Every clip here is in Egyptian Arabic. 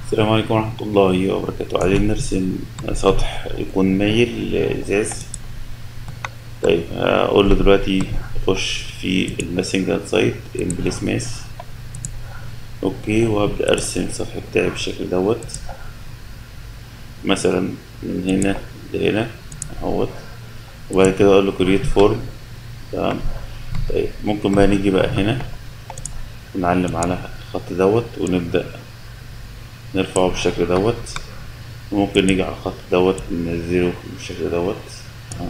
السلام عليكم ورحمة الله وبركاته عايزين نرسم سطح يكون مايل لإزاز طيب هقول له دلوقتي خش في الماسنجر سايت امبليس ماس اوكي وهبدأ ارسم السطح بتاعي بالشكل دوت مثلا من هنا لهنا اهوت وبعد كده اقول له كريت فورم تمام طيب ممكن بقى نيجي بقى هنا ونعلم على الخط دوت ونبدأ نرفعه بالشكل دوت وممكن نيجي على الخط دوت ننزله بالشكل دوت أهو.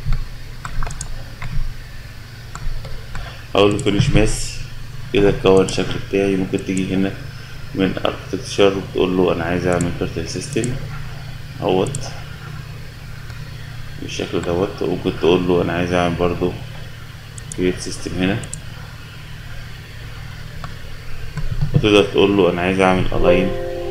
اقول له فينيش ماس كده اتكون الشكل بتاعي ممكن تيجي هنا من اركتكتشر وتقول له انا عايز اعمل كارتل سيستم اهوت بالشكل دوت وممكن تقول له انا عايز اعمل برضو كريت سيستم هنا وتقدر تقول له انا عايز اعمل الاين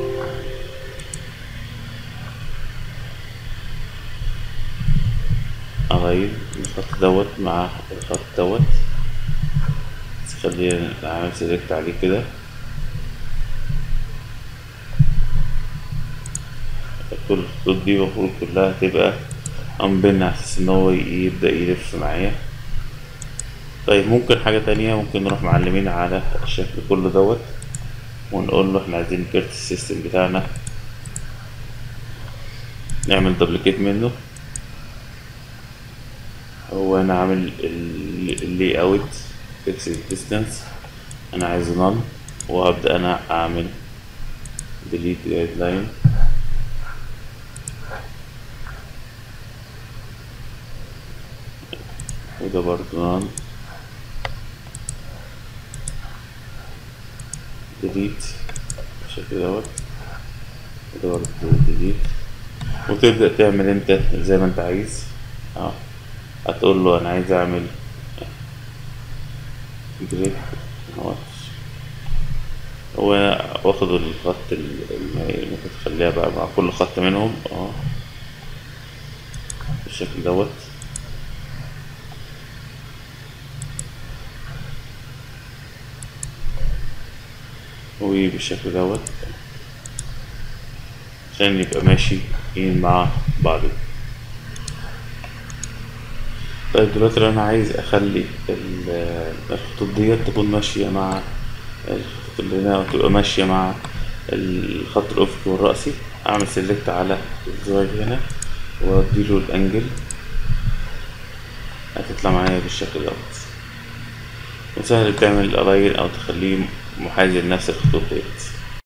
الاين الخط دوت مع الخط دوت بس خلينا نعمل سيلكت عليه كده كل الخطوط دي المفروض كلها تبقى أنبن على أساس إن هو يبدأ يلف معايا طيب ممكن حاجة تانية ممكن نروح معلمين على الشكل كله دوت ونقول له احنا عايزين كارت السيستم بتاعنا نعمل دبليكيت منه هو انا عامل اللي اوت فيكس ديستانس انا عايزه نل وهبدأ انا اعمل ديليت جايد لاين وده برضه نل ديليت بالشكل دوت وده برضه ديليت وتبدأ تعمل انت زي ما انت عايز اه هتقول له انا عايز اعمل جريد اهوت هو واخد الخط المائل ممكن تخليها بقى مع كل خط منهم اه بالشكل دوت وبالشكل دوت عشان يبقى ماشي مع بعض طيب دلوقتي لو انا عايز اخلي الخطوط ديت تكون ماشية مع الخطوط اللي هنا تبقى ماشية مع الخط الافقي والرأسي اعمل سيلكت على الزواج هنا واديله الانجل هتطلع معايا بالشكل دوت وسهل تعمل الالاين او تخليه محاذي لنفس الخطوط ديت